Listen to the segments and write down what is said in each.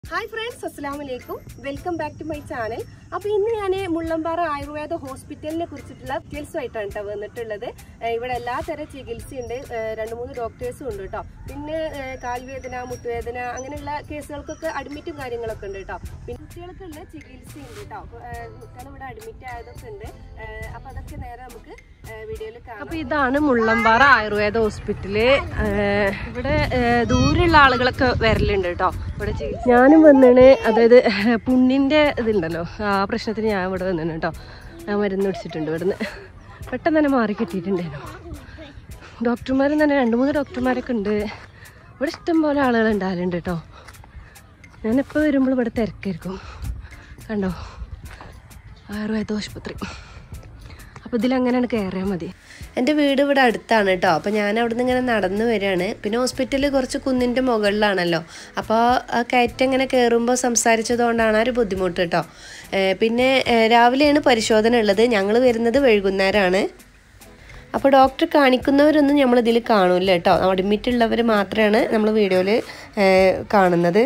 Hi friends അസ്സാം വലൈക്കും welcome back to my channel അപ്പൊ ഇന്ന് ഞാൻ മുള്ളമ്പാറ ആയുർവേദ ഹോസ്പിറ്റലിനെ കുറിച്ചിട്ടുള്ള ഡീറ്റെയിൽസുമായിട്ടാണ് കേട്ടോ വന്നിട്ടുള്ളത് ഏഹ് ഇവിടെ എല്ലാ തരം ചികിത്സയുണ്ട് ഏഹ് രണ്ട് മൂന്ന് ഡോക്ടേഴ്സും ഉണ്ട് കേട്ടോ പിന്നെ ഏഹ് കാൽവേദന മുട്ടുവേദന അങ്ങനെയുള്ള കേസുകൾക്കൊക്കെ അഡ്മിറ്റും കാര്യങ്ങളൊക്കെ ഉണ്ട് കേട്ടോ പിന്നെ കുട്ടികൾക്കുള്ള ചികിത്സയുണ്ട് കേട്ടോ ഏഹ് കുട്ടികൾ ഇവിടെ അഡ്മിറ്റ് ആയതൊക്കെ ഉണ്ട് ഏഹ് അപ്പൊ അതൊക്കെ നേരെ നമുക്ക് വീഡിയോയിൽ കാണാം അപ്പൊ ഇതാണ് മുള്ളമ്പാറ ആയുർവേദ ഹോസ്പിറ്റല് ഇവിടെ ദൂരെയുള്ള ആളുകളൊക്കെ വരലുണ്ട് കേട്ടോ ഇവിടെ ചികിത്സ ഞാനും വന്നാണ് അതായത് പുണ്ണിന്റെ ഇതുണ്ടല്ലോ ആ പ്രശ്നത്തിന് ഞാൻ ഇവിടെ വന്നാണ് കേട്ടോ ഞാൻ മരുന്ന് പിടിച്ചിട്ടുണ്ട് ഇവിടുന്ന് പെട്ടെന്ന് തന്നെ മാറി കിട്ടിയിട്ടുണ്ടായിരുന്നു ഡോക്ടർമാരും തന്നെ രണ്ട് മൂന്ന് ഡോക്ടർമാരൊക്കെ ഉണ്ട് ഇവിടെ ഇഷ്ടം പോലെ ആളുകൾ ഉണ്ടാകലുണ്ട് കേട്ടോ ഞാനെപ്പോൾ വരുമ്പോൾ ഇവിടെ തിരക്കായിരിക്കും കണ്ടോ ആയുർവേദ ആശുപത്രി അപ്പോൾ ഇതിലങ്ങനെയാണ് കയറിയാൽ മതി എൻ്റെ വീട് ഇവിടെ അടുത്താണ് കേട്ടോ അപ്പോൾ ഞാൻ അവിടെ നിന്ന് ഇങ്ങനെ നടന്നു വരികയാണ് പിന്നെ ഹോസ്പിറ്റലിൽ കുറച്ച് കുന്നിൻ്റെ മുകളിലാണല്ലോ അപ്പോൾ ആ കയറ്റം ഇങ്ങനെ കയറുമ്പോൾ സംസാരിച്ചതുകൊണ്ടാണ് ആ ഒരു ബുദ്ധിമുട്ട് കേട്ടോ ഏഹ് പിന്നെ ഏഹ് രാവിലെയാണ് പരിശോധന ഉള്ളത് ഞങ്ങൾ വരുന്നത് വൈകുന്നേരമാണ് അപ്പോൾ ഡോക്ടർ കാണിക്കുന്നവരൊന്നും നമ്മളിതിൽ കാണൂല കേട്ടോ അഡ്മിറ്റ് ഉള്ളവർ മാത്രമാണ് നമ്മൾ വീഡിയോയിൽ കാണുന്നത്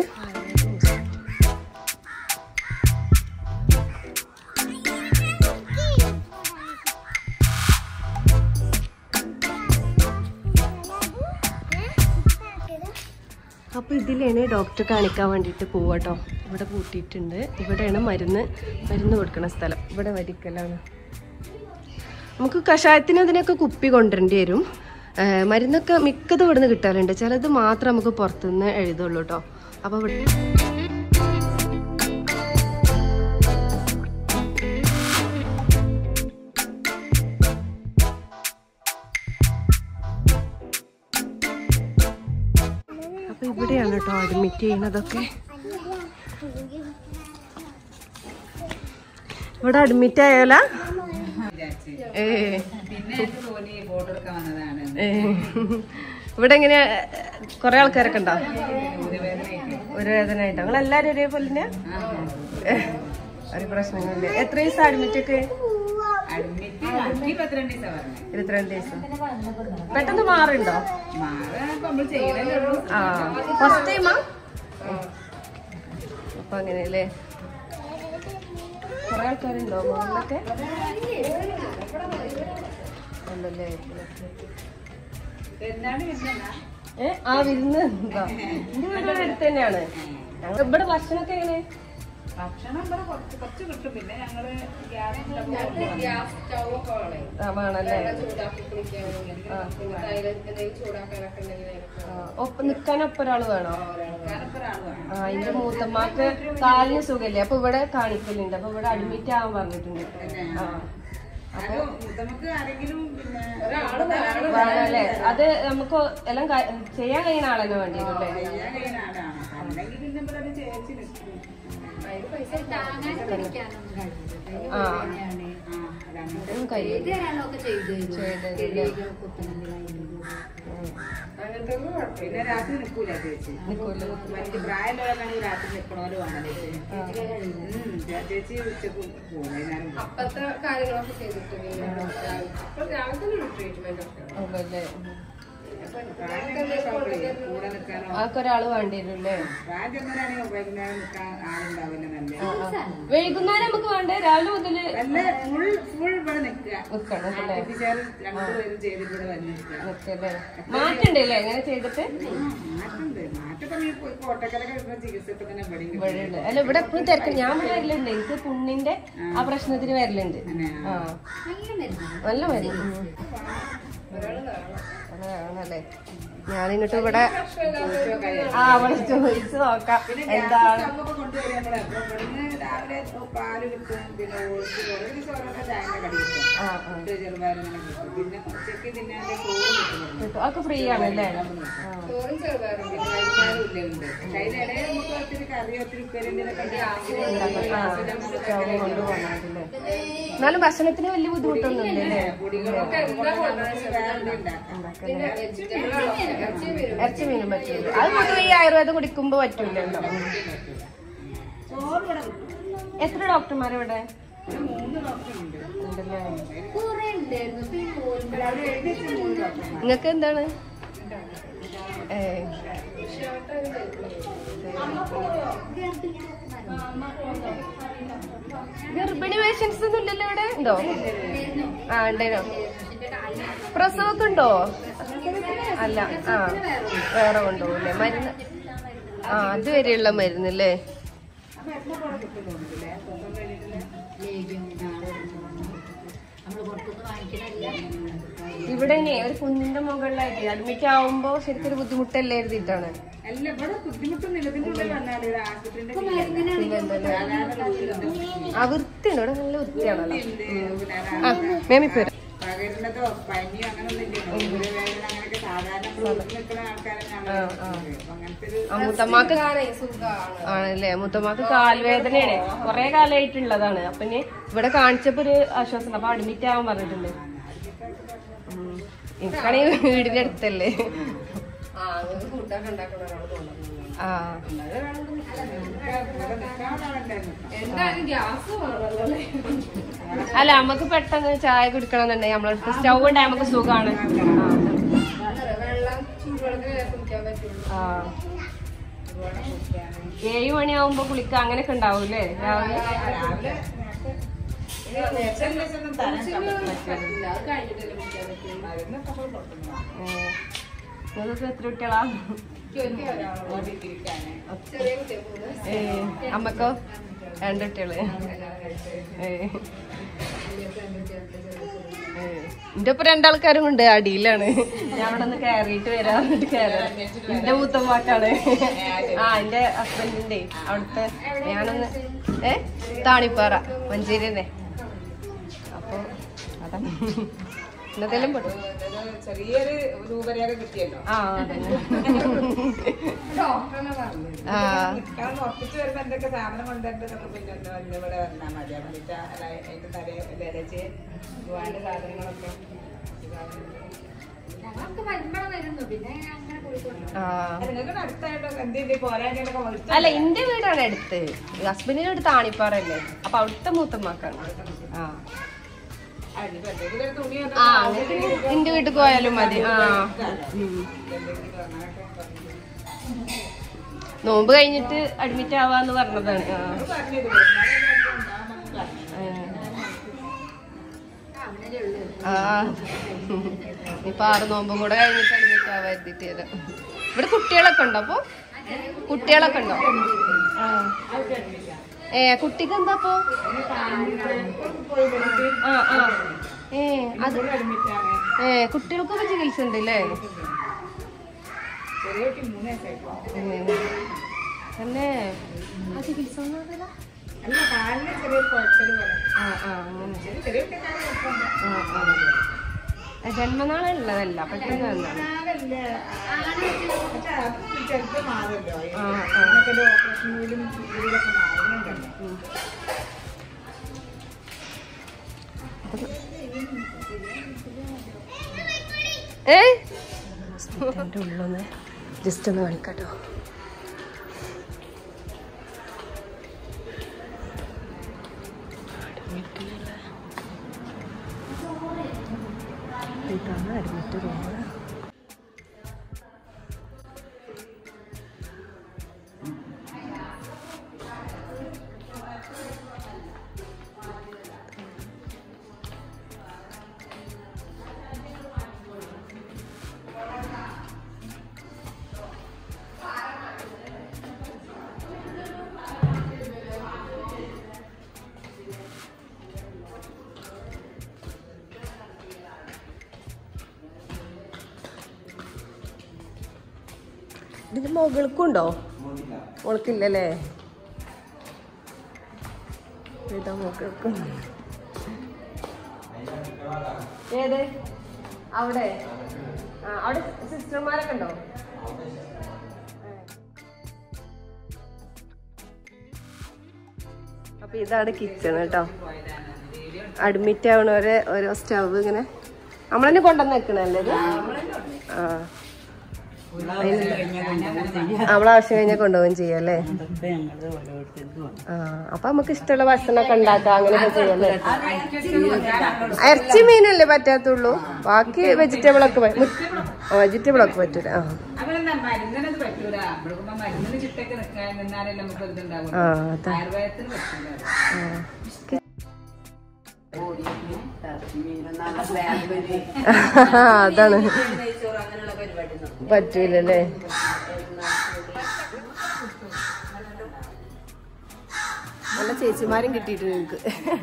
അപ്പോൾ ഇതിലാണ് ഡോക്ടറെ കാണിക്കാൻ വേണ്ടിയിട്ട് പോവാട്ടോ ഇവിടെ പൂട്ടിയിട്ടുണ്ട് ഇവിടെയാണ് മരുന്ന് മരുന്ന് കൊടുക്കുന്ന സ്ഥലം ഇവിടെ വരിക്കലാണ് നമുക്ക് കഷായത്തിന് അതിനൊക്കെ കുപ്പി കൊണ്ടുവരേണ്ടി വരും ഏഹ് മരുന്നൊക്കെ മിക്കതും ഇവിടെ നിന്ന് കിട്ടാറുണ്ട് ചിലത് മാത്രം നമുക്ക് പുറത്തുനിന്ന് എഴുതുള്ളൂ കേട്ടോ അപ്പോൾ ഇവിടെ അപ്പൊ ഇവിടെയാണ് കേട്ടോ അഡ്മിറ്റ് ചെയ്യുന്നതൊക്കെ ഇവിടെ അഡ്മിറ്റ് ആയാല ഏ ഏ. ഇവിടെ എങ്ങനെ കൊറേ ആൾക്കാരൊക്കെ ഉണ്ടോ ഒരു വേദന ആയിട്ടോ നിങ്ങൾ എല്ലാരും ഒരേപോലെ തന്നെയാ? ഏ, ഒരു പ്രശ്നങ്ങളില്ല എത്ര ദിവസം അഡ്മിറ്റ് ഒക്കെ ഇരുപത്തിരണ്ട് ദിവസം പെട്ടെന്ന് മാറുണ്ടോ ആ ഫസ്റ്റ് ടൈമാ അപ്പൊ അങ്ങനെയല്ലേ കൊറേ ആൾക്കാരുണ്ടോ മുകളിലൊക്കെ ഉണ്ടല്ലേ ഏ ആ വിരുന്ന് എന്താ എന്റെ വീട് ഇവിടെ അടുത്ത് തന്നെയാണ് ഞങ്ങൾ ഇവിടെ ഭക്ഷണമൊക്കെ എങ്ങനെ ഭക്ഷണം ഇവിടെ കുറച്ച് കുറച്ച് കിട്ടും പിന്നെ ഞങ്ങള് ഗ്യാസ് ആ വേണല്ലേ ആ, ഒപ്പം നിക്കാൻ ഒപ്പം ഒരാള് വേണോ ആ എന്റെ മൂത്തമ്മാക്ക് കാലിന് സുഖല്ലേ അപ്പൊ ഇവിടെ കാണിക്കലുണ്ട് അപ്പൊ ഇവിടെ അഡ്മിറ്റ് ആവാൻ പറഞ്ഞിട്ടുണ്ട് ആ നമുക്ക് ആരെങ്കിലും പിന്നെ വേണല്ലേ അത് നമുക്ക് എല്ലാം ക- ചെയ്യാൻ കഴിയുന്ന ആളെന്നെ വേണ്ടി വരും അല്ലേ ചെയ്യാൻ കഴിയുന്ന ആളാണ് അല്ലെങ്കിൽ പിന്നെ ഇവിടെ ഒരു ചേച്ചി നിൽക്കും ആ ആ അതാണ് ഒന്നും കഴിയില്ല പിന്നെ രാത്രി നിൽക്കൂല ചേച്ചി നിക്കൂല മറ്റു പ്രായമുള്ളവരൊക്കെ രാത്രി നിൽക്കണോര് വേണം ചേച്ചി ഉം, ചേച്ചി ഉച്ചക്ക് പോകും വൈകുന്നേരം പോകും. അപ്പത്തെ കാര്യങ്ങളൊക്കെ ചെയ്തിട്ട് അപ്പൊ രാവിലെ ട്രീറ്റ്മെന്റ് ഒക്കെ അതല്ലേ പ്രായമുള്ളവരൊക്കെ കൂടെ നിൽക്കാനോ ആൾക്ക് ഒരാള് വേണ്ടി വരും അല്ലേ പ്രായം ചെന്നവരാണെങ്കിൽ വൈകുന്നേരം നിൽക്കാൻ ആളുണ്ടാവില്ല നല്ല വൈകുന്നേരം നമുക്ക് വേണ്ടേ രാവിലെ മുതല് നല്ല ഫുൾ ഫുൾ ഇവിടെ നിൽക്കുക നിക്കണം അല്ലേ ടീച്ചർ രണ്ടുപേരും ചെയ്തിട്ട് ഇവിടെ വന്ന് നിൽക്കുക നിക്കല്ലേ മാറ്റുണ്ടല്ലേ എങ്ങനെ ചെയ്തിട്ട് മാറ്റുണ്ട് മാറ്റം ഈ കോട്ടക്കലൊക്കെ കിട്ടുന്ന ചികിത്സ ഇപ്പൊ തന്നെ ഇവിടെ കിട്ടും. വഴിയുണ്ട് അല്ല ഇവിടെ എപ്പോഴും തിരക്ക് ഞാൻ ഇവിടെ വരലുണ്ട് എനിക്ക് പുണ്ണിന്റെ ആ പ്രശ്നത്തിന് വരലുണ്ട് ആ നല്ല മരുന്ന് അല്ലേ ഞാനിങ്ങോട്ട് ഇവിടെ ആ അവിടെ ചോദിച്ചു നോക്കാം എന്താണ് സ്റ്റൗവൊക്കെ കൊണ്ടുവരിക നമ്മള്. അപ്പൊ ഇവിടുന്ന് രാവിലെ പാല് കിട്ടും പിന്നെ ഓട്സ് ഓരോ ദിവസം ഓരോരോ ചായന്റെ കടി കിട്ടും ആ ആ ഇത് ചെറുപയർ ഇങ്ങനെ കിട്ടും പിന്നെ ഉച്ചയ്ക്ക് തിന്നാൻ്റെ ചോറ് കിട്ടും കിട്ടും അതൊക്കെ ഫ്രീ ആണല്ലേ ആ ചോറും ചെറുപയറും പിന്നെ വൈകുന്നേരം ഉള്ളുണ്ട് അതിനിടെ നമുക്ക് ഒത്തിരി കറി ഒത്തിരി ഉപ്പേരിന്റെ കൊണ്ടുപോകണല്ലേ എന്നാലും ഭക്ഷണത്തിന് വലിയ ബുദ്ധിമുട്ടൊന്നും ഇല്ലല്ലേ പൊടികളൊക്കെ ഇറച്ചി മീനും പറ്റില്ല അത് പൊതുവെ ഈ ആയുർവേദം കുടിക്കുമ്പോ പറ്റൂലല്ലോ ചോറ് ഇവിടെ കിട്ടും എത്ര ഡോക്ടർമാർ ഇവിടെ ഇവിടെ മൂന്ന് ഡോക്ടർ ഉണ്ട് ഉണ്ടല്ലേ അവിടെ എഴുതി വെച്ച മൂന്ന് ഡോക്ടർമാർ നിങ്ങൾക്ക് എന്താണ് ഏ ഗർഭിണി പേഷ്യൻസ് ഒന്നും ഇല്ലല്ലോ ഇവിടെ ഉണ്ടോ ആ ഉണ്ടേനോ പ്രസവമൊക്കെ ഉണ്ടോ അല്ല ആ വേറെ കൊണ്ടുപോകില്ലേ മരുന്ന് ആ അതുവരെയുള്ള മരുന്നല്ലേ ഇവിടെ ഇനി ഒരു കുഞ്ഞിന്റെ മുകളിലായിട്ട് അഡ്മിറ്റ് ആവുമ്പോ ശരിക്കും ഒരു ബുദ്ധിമുട്ടല്ലേ എഴുതിയിട്ടാണ് അല്ല ഇവിടെ ബുദ്ധിമുട്ടൊന്നുമില്ല ഇതിന്റെ ഉള്ളിൽ വന്നാല് ഒരു ആശുപത്രിന്റെ ആ വൃത്തിയാണ് ഇവിടെ നല്ല വൃത്തിയാണല്ലോ ആ മേമി പോരാ പകരുന്നതോ പനിയോ അങ്ങനെ ഒന്നും ഇല്ലല്ലോ വേദന അങ്ങനെയൊക്കെ സാധാരണ നമ്മൾ വീട്ടിൽ നിൽക്കുന്ന ആൾക്കാരൊക്കെ അങ്ങനത്തെ ഒരു ആ മുത്തമ്മക്ക് ആണല്ലേ മുത്തമ്മക്ക് കാൽവേദനയാണ് കൊറേ കാലമായിട്ടുള്ളതാണ് അപ്പൊ ഇനി ഇവിടെ കാണിച്ചപ്പോ ഒരു ആശ്വാസം അപ്പൊ അഡ്മിറ്റ് ആവാൻ പറഞ്ഞിട്ടുണ്ട് ഉം. എനിക്കാണെങ്കിൽ വീടിന്റെ അടുത്തല്ലേ ആ അല്ല നമുക്ക് പെട്ടെന്ന് ചായ കുടിക്കണമെന്നുണ്ടെങ്കിൽ നമ്മളടുത്ത് സ്റ്റൗ ഉണ്ടായ നമുക്ക് സുഖമാണ് ആ ഏഴ് മണിയാവുമ്പോ കുളിക്ക അങ്ങനെയൊക്കെ ഉണ്ടാവൂലേ രാവിലെ ഏ. നിങ്ങൾക്ക് എത്ര കുട്ടികളാ ഏ അമ്മക്കോ രണ്ട് കുട്ടികള് ഏ എന്റെ ഇപ്പൊ രണ്ടാൾക്കാരും ഉണ്ട് അടിയിലാണ് ഞാൻ അവിടെ നിന്ന് കയറിയിട്ട് വരാൻ വേണ്ടി കയറാം എന്റെ മൂത്തമ്മാക്കാണ് ആ എന്റെ ഹസ്ബൻഡിന്റെ അവിടുത്തെ ഞാനൊന്ന് ഏ താണിപ്പാറ മഞ്ചേരി തന്നെ അപ്പൊ അതാണ് ഇന്നത്തെല്ലാം പെട്ടു ചെറിയൊരു രൂപരേഖ കിട്ടിയല്ലോ ആ അതന്നെ ആ കാരണം ഉറപ്പിച്ച് വരുമ്പോ എന്തൊക്കെ സാധനം കൊണ്ടുവരേണ്ടതൊക്കെ പിന്നെ ഒന്ന് വന്ന് ഇവിടെ വന്നാൽ മതി എന്നിട്ട് അതിന്റെ തലേ വിലച്ച് വേണ്ട സാധനങ്ങളൊക്കെ ആ നിങ്ങൾക്ക് അടുത്തായിട്ടോ എന്തെങ്കിലും പോരാഞ്ഞൊക്കെ വിളിച്ചു അല്ല എന്റെ വീടാണ് അടുത്ത് ഹസ്ബൻഡിന്റെ അടുത്ത് ആണിപ്പാറല്ലേ അപ്പൊ അവിടുത്തെ മൂത്തമ്മാക്കാണ് ആ അതിപ്പോ എന്തെങ്കിലും ഒരു തുണി ആ എന്റെ വീട്ടിൽ പോയാലും മതി ആ ഉം. നോമ്പ് കഴിഞ്ഞിട്ട് അഡ്മിറ്റ് ആവാന്ന് പറഞ്ഞതാണ് ആ. ആ ഇപ്പൊ ആറ് നോമ്പും കൂടെ കഴിഞ്ഞിട്ട് അഡ്മിറ്റ് ആവാ എത്തിയിട്ട് വരാം ഇവിടെ കുട്ടികളൊക്കെ ഉണ്ടോ അപ്പൊ കുട്ടികളൊക്കെ ഉണ്ടോ ആ ഏ കുട്ടിക്ക് എന്താ അപ്പൊ ആ ആ ഏ അത് ഏ കുട്ടികൾക്കൊക്കെ ചികിത്സ ഉണ്ട് അല്ലേ ചെറിയ കുട്ടി മൂന്ന് വയസ്സായിപ്പോ തന്നെ ആ ചികിത്സ ഒന്നും അറിയില്ല അല്ല കാലിന് ചെറിയ കുഴച്ചത് പോലെ ആ ആ അങ്ങനെ ചെറിയ ചെറിയ കുട്ടിക്കാണ് കുഴപ്പമില്ല ആ ആ ജന്മനാളുള്ളതല്ല പെട്ടെന്ന് വന്നാണ് ആകല്ലേ പക്ഷെ അത് ചെറുപ്പം മാറുമല്ലോ ആ ആ അങ്ങനൊക്കെ ഒരു ഓപ്പറേഷനിലും ഇതിലൊക്കെ മാറുന്നുണ്ടല്ലോ ഏ എൻ്റെ ഉള്ളൊന്ന് ജസ്റ്റ് ഒന്ന് കാണിക്കാട്ടോ ഇതാണ് അഡ്മിറ്റ് റൂം ഇതിന്റെ മുകൾക്കുണ്ടോ മുകൾക്കില്ലല്ലേ ഇതാ മുകൾക്കും ഏത് അവിടെ ആ അവിടെ സിസ്റ്റർമാരൊക്കെ ഉണ്ടോ അപ്പൊ ഇതാണ് കിച്ചൺ കേട്ടോ അഡ്മിറ്റ് ആവണവരെ ഓരോ സ്റ്റവ് ഇങ്ങനെ നമ്മളെന്നെ കൊണ്ടുവന്ന് വെക്കണല്ലേ ഇത് ആ നമ്മളെ ആവശ്യം കഴിഞ്ഞാൽ കൊണ്ടുപോകും ചെയ്യാം അല്ലേ ആ അപ്പൊ നമുക്ക് ഇഷ്ടമുള്ള ഭക്ഷണമൊക്കെ ഉണ്ടാക്കാം അങ്ങനെയൊക്കെ ചെയ്യല്ലേ ഇറച്ചി മീനല്ലേ പറ്റാത്തുള്ളൂ ബാക്കി വെജിറ്റബിൾ ഒക്കെ വെജിറ്റബിൾ ഒക്കെ പറ്റൂല ആ അവരെന്താ മരുന്നിനത് പറ്റില്ല പറ്റൂല നമ്മളിപ്പോ മരുന്നിന് ചിട്ടൊക്കെ നിൽക്കാൻ നിന്നാലല്ലേ നമുക്ക് ആ ഇതുണ്ടാവും അതാ ആയുർവേദത്തിന് പറ്റില്ല ആ. അതാണ് പറ്റൂലല്ലേ നല്ല ചേച്ചിമാരും കിട്ടിയിട്ടുണ്ട് എനിക്ക്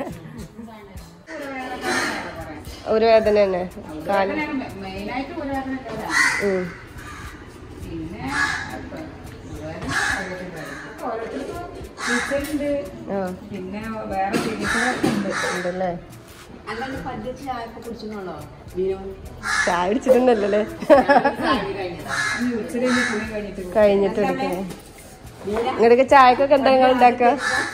ഒരു വേദന തന്നെ കാല് മെയിനായിട്ട് ഉദാഹരണം ഉം. പിന്നെ ഇപ്പൊ ഉദാഹരണം ഓരോരുത്തർക്കും ചികിത്സയുണ്ട് ആ പിന്നെ വേറെ ചികിത്സകളൊക്കെ ഉണ്ട് ഉണ്ടല്ലേ ചായ കുടിച്ചിട്ടുണ്ടല്ലേ ഈ ഉച്ചയുടെ ഈ കുളി കഴിഞ്ഞിട്ട് കഴിഞ്ഞിട്ട് എടുക്കണേ നിങ്ങളുടെ ചായക്കൊക്കെ എന്താ നിങ്ങൾ ഉണ്ടാക്കുക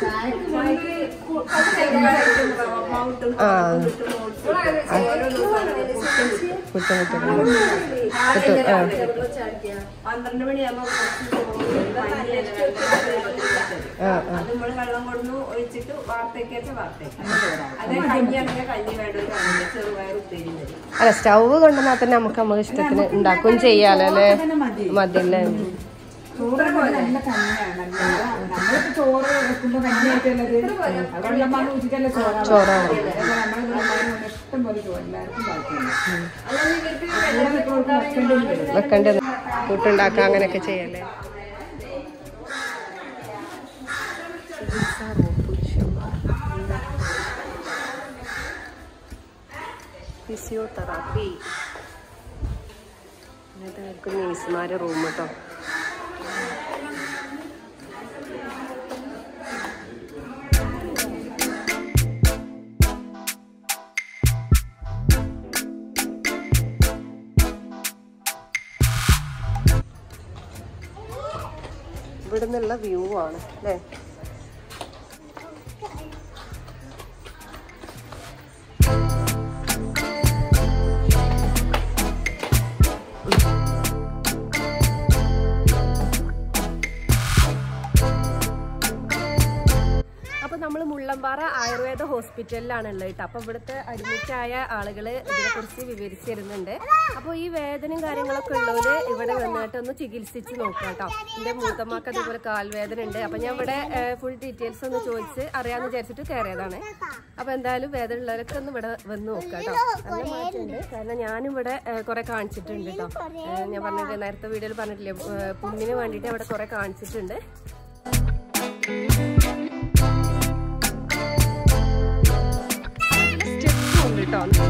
ആ കുറ്റം കുറ്റം കുറ്റം ആ പന്ത്രണ്ട് മണിയാകുമ്പോ ആ ആ നമ്മള് വെള്ളം കൊടുന്നു ഒഴിച്ചിട്ട് വാർത്തേക്ക് വെച്ച വാർത്തേക്ക് അതേ കഞ്ഞിയാണെങ്കിൽ കഞ്ഞി വേണ്ട ഒരു കഞ്ഞി ചെറുപയർ ഉപ്പേരി മതി അല്ല സ്റ്റൗവ് കൊണ്ടുവന്നാൽ തന്നെ നമുക്ക് നമുക്ക് ഇഷ്ടത്തിന് ഉണ്ടാക്കുകയും ചെയ്യാലോ അല്ലേ മതിയല്ലേ ചോറ് നല്ല കഞ്ഞിയാണ് നമ്മളിപ്പോ ചോറ് വെക്കുമ്പോ കഞ്ഞിയായിട്ടുള്ളത് വെള്ളം മണ്ണ് ഊറ്റിട്ടല്ല ചോറാണ് ചോറാണ്. നമ്മളിവിടെ ഇഷ്ടം പോലെ ചോറ് എല്ലാവർക്കും ബാക്കിയാണ് ഇവിടെ നിൽക്കുന്നവർക്ക് വെക്കേണ്ടി വരും വെക്കേണ്ടത് കൂട്ടുണ്ടാക്കുക അങ്ങനെയൊക്കെ ചെയ്യല്ലേ ഫിസിയോതെറാപ്പി ഇതൊക്കെ നേഴ്സുമാരെ റൂം കേട്ടോ ഇവിടെ നിന്നുള്ള വ്യൂ ആണ് അല്ലേ അപ്പൊ നമ്മൾ മുള്ളമ്പാറ ആയുർവേദ ഹോസ്പിറ്റലിലാണ് ഉള്ളത് കേട്ടോ അപ്പൊ ഇവിടുത്തെ അഡ്മിറ്റ് ആയ ആളുകള് ഇതിനെ കുറിച്ച് വിവരിച്ചു തരുന്നുണ്ട് അപ്പൊ ഈ വേദനയും കാര്യങ്ങളൊക്കെ ഉള്ളവര് ഇവിടെ വന്നിട്ട് ഒന്ന് ചികിത്സിച്ച് നോക്കാം കേട്ടോ എന്റെ മൂത്തമ്മക്ക് അതേപോലെ കാൽവേദന ഉണ്ട് അപ്പൊ ഞാൻ ഇവിടെ ഫുൾ ഡീറ്റെയിൽസ് ഒന്ന് ചോദിച്ച് അറിയാന്ന് വിചാരിച്ചിട്ട് കയറിയതാണ് അപ്പൊ എന്തായാലും വേദന ഉള്ളവരൊക്കെ ഒന്ന് ഇവിടെ വന്ന് നോക്കാം കേട്ടോ നല്ല മാറ്റമുണ്ട് കാരണം ഞാനും ഇവിടെ കുറെ കാണിച്ചിട്ടുണ്ട് കേട്ടോ ഏഹ് ഞാൻ പറഞ്ഞിട്ട് നേരത്തെ വീഡിയോയിൽ പറഞ്ഞിട്ടില്ലേ ഏഹ് പുണ്ണിന് വേണ്ടിയിട്ട് അവിടെ കുറെ കാണിച്ചിട്ടുണ്ട് സ്റ്റെപ്പും ഉണ്ട് കേട്ടോ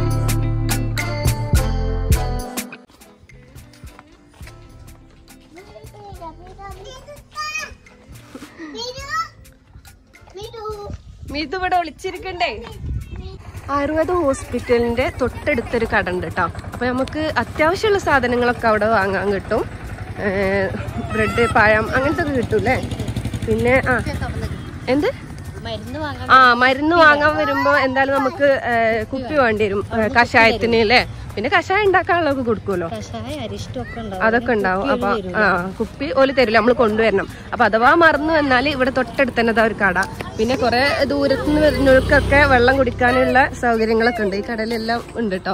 മീതു ഇവിടെ ഒളിച്ചിരിക്കണ്ടേ ആയുർവേദ ഹോസ്പിറ്റലിന്റെ തൊട്ടടുത്തൊരു കട ഉണ്ട് കേട്ടോ അപ്പൊ നമുക്ക് അത്യാവശ്യമുള്ള സാധനങ്ങളൊക്കെ അവിടെ വാങ്ങാൻ കിട്ടും ബ്രെഡ് പഴം അങ്ങനത്തെ ഒക്കെ കിട്ടൂലേ പിന്നെ ആ എന്ത് മരുന്ന് വാങ്ങാൻ ആ മരുന്ന് വാങ്ങാൻ വരുമ്പോ എന്തായാലും നമുക്ക് ഏ, കുപ്പി വേണ്ടി വരും ഏ, കഷായത്തിന് അല്ലേ പിന്നെ കഷായം ഉണ്ടാക്കാനുള്ളതൊക്കെ കൊടുക്കുമല്ലോ കഷായ അരിഷ്ടമൊക്കെ ഉണ്ടാവും അതൊക്കെ ഉണ്ടാവും അപ്പൊ ആ കുപ്പി ഓല് തരില്ല നമ്മൾ കൊണ്ടുവരണം അപ്പൊ അഥവാ മറന്നു വന്നാൽ ഇവിടെ തൊട്ടടുത്ത് തന്നെ ദാ ഒരു കട പിന്നെ കുറെ ദൂരത്ത് നിന്ന് വരുന്നവർക്കൊക്കെ വെള്ളം കുടിക്കാനുള്ള സൗകര്യങ്ങളൊക്കെ ഉണ്ട് ഈ കടയിലെല്ലാം ഉണ്ട് കേട്ടോ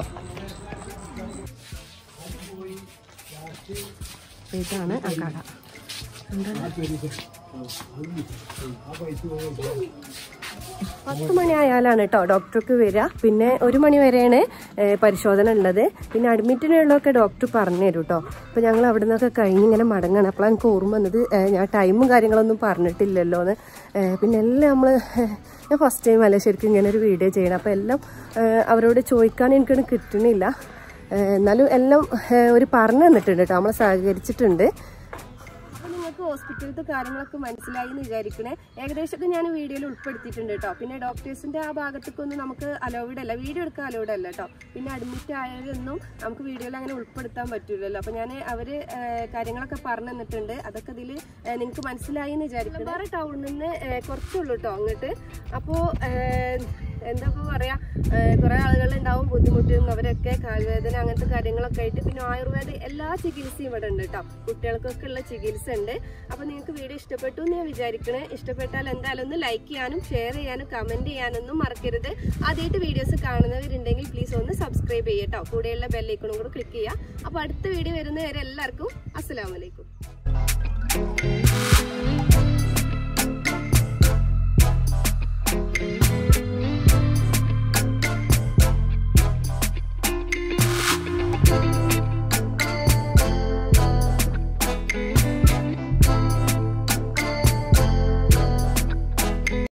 ഇതാണ് ആ കട പത്ത് മണി ആയാലാണ് കേട്ടോ ഡോക്ടർക്ക് വരിക പിന്നെ ഒരു മണി വരെയാണ് ഏ, പരിശോധന ഉള്ളത് പിന്നെ അഡ്മിറ്റിനുള്ളതൊക്കെ ഡോക്ടർ പറഞ്ഞു തരും കേട്ടോ അപ്പൊ ഞങ്ങൾ അവിടെ നിന്നൊക്കെ കഴിഞ്ഞ് ഇങ്ങനെ മടങ്ങണം അപ്പോഴാണ് എനിക്ക് ഓർമ്മ വന്നത് ഏ, ഞാൻ ടൈമും കാര്യങ്ങളൊന്നും പറഞ്ഞിട്ടില്ലല്ലോ എന്ന് ഏ, പിന്നെ എല്ലാം നമ്മൾ ഞാൻ ഫസ്റ്റ് ടൈം അല്ലേ ശരിക്കും ഇങ്ങനെ ഒരു വീഡിയോ ചെയ്യണം അപ്പോൾ എല്ലാം ഏ, അവരോട് ചോദിക്കാൻ എനിക്കത് കിട്ടണില്ല ഏ, എന്നാലും എല്ലാം ഏ, ഒരു പറഞ്ഞു തന്നിട്ടുണ്ട് കേട്ടോ നമ്മളെ സഹകരിച്ചിട്ടുണ്ട് അപ്പൊ നിങ്ങൾക്ക് ഹോസ്പിറ്റലത്തെ കാര്യങ്ങളൊക്കെ മനസ്സിലായി എന്ന് വിചാരിക്കണേ ഏകദേശമൊക്കെ ഞാൻ വീഡിയോയിൽ ഉൾപ്പെടുത്തിയിട്ടുണ്ട് കേട്ടോ പിന്നെ ഡോക്ടേഴ്സിന്റെ ആ ഭാഗത്തേക്കൊന്നും നമുക്ക് അലൗഡ് അല്ല വീഡിയോ എടുക്കാൻ അലൗഡ് അല്ല കേട്ടോ പിന്നെ അഡ്മിറ്റ് ആയതൊന്നും നമുക്ക് വീഡിയോയിൽ അങ്ങനെ ഉൾപ്പെടുത്താൻ പറ്റില്ലല്ലോ അപ്പൊ ഞാൻ അവര് ആ, കാര്യങ്ങളൊക്കെ പറഞ്ഞു തന്നിട്ടുണ്ട് അതൊക്കെ ഇതിൽ നിങ്ങൾക്ക് മനസ്സിലായി എന്ന് വിചാരിക്കുന്നു വേറെ ടൗണിൽ നിന്ന് കുറച്ചുള്ളൂ കേട്ടോ അങ്ങോട്ട് അപ്പോ എന്താ ഇപ്പൊ പറയാ കുറെ ആളുകൾ ഉണ്ടാവും ബുദ്ധിമുട്ടുന്നവരൊക്കെ കാൽവേദന അങ്ങനത്തെ കാര്യങ്ങളൊക്കെ ആയിട്ട് പിന്നെ ആയുർവേദ എല്ലാ ചികിത്സയും ഇവിടെ ഉണ്ട് കേട്ടോ കുട്ടികൾക്കൊക്കെ ഉള്ള ചികിത്സ ഉണ്ട് അപ്പൊ നിങ്ങൾക്ക് വീഡിയോ ഇഷ്ടപ്പെട്ടു എന്ന് ഞാൻ വിചാരിക്കണേ ഇഷ്ടപ്പെട്ടാൽ എന്തായാലും ഒന്ന് ലൈക്ക് ചെയ്യാനും ഷെയർ ചെയ്യാനും കമന്റ് ചെയ്യാനൊന്നും മറക്കരുത് ആദ്യമായിട്ട് വീഡിയോസ് കാണുന്നവരുണ്ടെങ്കിൽ പ്ലീസ് ഒന്ന് സബ്സ്ക്രൈബ് ചെയ്യട്ടോ കൂടെയുള്ള ബെല്ലൈക്കണും കൂടെ ക്ലിക്ക് ചെയ്യുക അപ്പൊ അടുത്ത വീഡിയോ വരുന്നവരെ എല്ലാവർക്കും അസ്സലാമലൈക്കും കേട്ടോ